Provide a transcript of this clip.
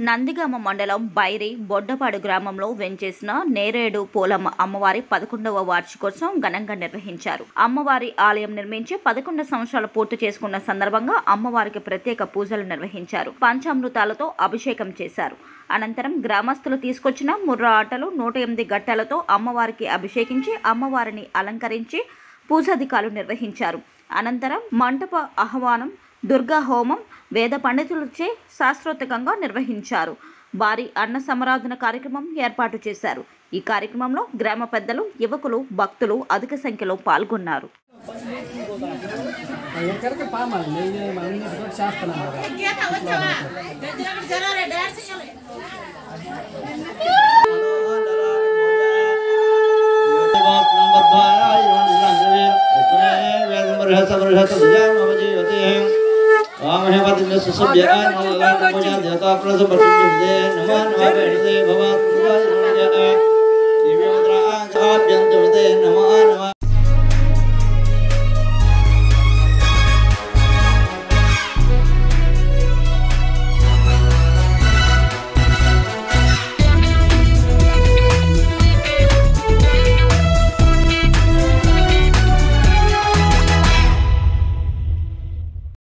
నందిగామ మండలం బైరి బొడ్డపాడు గ్రామంలో వెంచేసిన నేరేడు పోలమ్మ అమ్మవారి పదకొండవ వార్షికోత్సవం ఘనంగా నిర్వహించారు అమ్మవారి ఆలయం నిర్మించి పదకొండు సంవత్సరాలు పూర్తి చేసుకున్న సందర్భంగా అమ్మవారికి ప్రత్యేక పూజలు నిర్వహించారు పంచామృతాలతో అభిషేకం చేశారు అనంతరం గ్రామస్తులు తీసుకొచ్చిన ముర్రా ఆటలు నూట ఎనిమిది గట్టలతో అమ్మవారికి అభిషేకించి అమ్మవారిని అలంకరించి పూజాధికారులు నిర్వహించారు అనంతరం మంటప ఆహ్వానం దుర్గా హోమం వేద పండితులచే శాస్త్రోత్తకంగా నిర్వహించారు భారీ అన్న సమరాధన కార్యక్రమం ఏర్పాటు చేశారు ఈ కార్యక్రమంలో గ్రామ పెద్దలు యువకులు భక్తులు అధిక సంఖ్యలో పాల్గొన్నారు ఎక్కడికి పామాలి నేను అన్నిటితో చేస్తున్నాను కదా నమో నమో